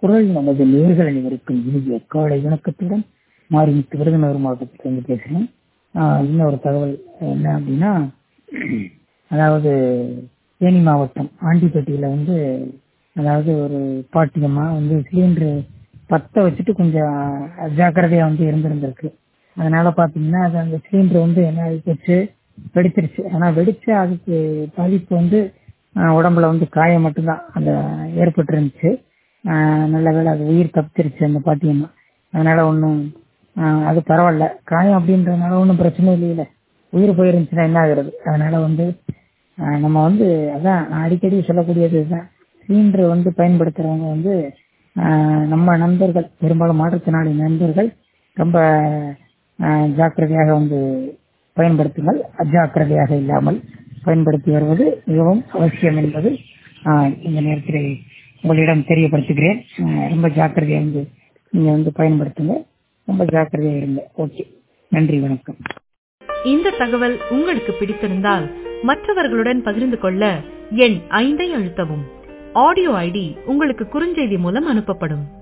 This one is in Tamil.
குரல் நமது நேர்கள் அனைவருக்கும் இனிய காலை வணக்கத்துடன் மாறிமுத்து விருதுநகர் மாவட்டத்திலிருந்து பேசுகிறேன் ஆஹ் இன்னொரு தகவல் என்ன அப்படின்னா அதாவது தேனி மாவட்டம் ஆண்டிப்பட்டியில் வந்து அதாவது ஒரு பாட்டியம்மா வந்து சிலிண்டரு பற்ற வச்சுட்டு கொஞ்சம் ஜாக்கிரதையாக வந்து இருந்திருந்திருக்கு அதனால பார்த்தீங்கன்னா அது அந்த சிலிண்டர் வந்து என்ன ஆகிப்போச்சு வெடிச்சிருச்சு ஆனால் வெடிச்சு அதுக்கு பாதிப்பு வந்து ஆஹ் உடம்புல வந்து காயம் மட்டும்தான் அந்த ஏற்பட்டுருந்துச்சு ஆஹ் நல்ல வேளை அது உயிர் தப்பிச்சிருச்சு அந்த பாட்டியம்மா அதனால ஒன்றும் அது பரவாயில்ல காயம் அப்படின்றதுனால ஒன்றும் பிரச்சனை இல்லையில உயிர் போயிருந்துச்சுன்னா என்ன ஆகுறது அதனால வந்து ஆஹ் நம்ம வந்து அதான் நான் அடிக்கடி சொல்லக்கூடியது இதுதான் சிலிண்டர் வந்து பயன்படுத்துறவங்க வந்து ஆஹ் நம்ம நண்பர்கள் பெரும்பாலும் மாற்றுத்திறனாளி நண்பர்கள் ரொம்ப ஆஹ் ஜாக்கிரதையாக வந்து பயன்படுத்துங்கள் அஜாக்கிரதையாக இல்லாமல் பயன்படுத்தி வருவது மிகவும் அவசியம் என்பது ஆஹ் இந்த நேரத்தில் உங்களிடம் தெரியப்படுத்துகிறேன் ஆஹ் ரொம்ப ஜாக்கிரதையா வந்து நீங்க வந்து பயன்படுத்துங்க ரொம்ப ஜாக்கிரதையா இருங்க ஓகே நன்றி வணக்கம் இந்த தகவல் உங்களுக்கு பிடித்திருந்தால் மற்றவர்களுடன் பகிர்ந்து கொள்ள எண் ஐந்தை அழுத்தவும் ஆடியோ ஐடி உங்களுக்கு குறுஞ்செய்தி மூலம் அனுப்பப்படும்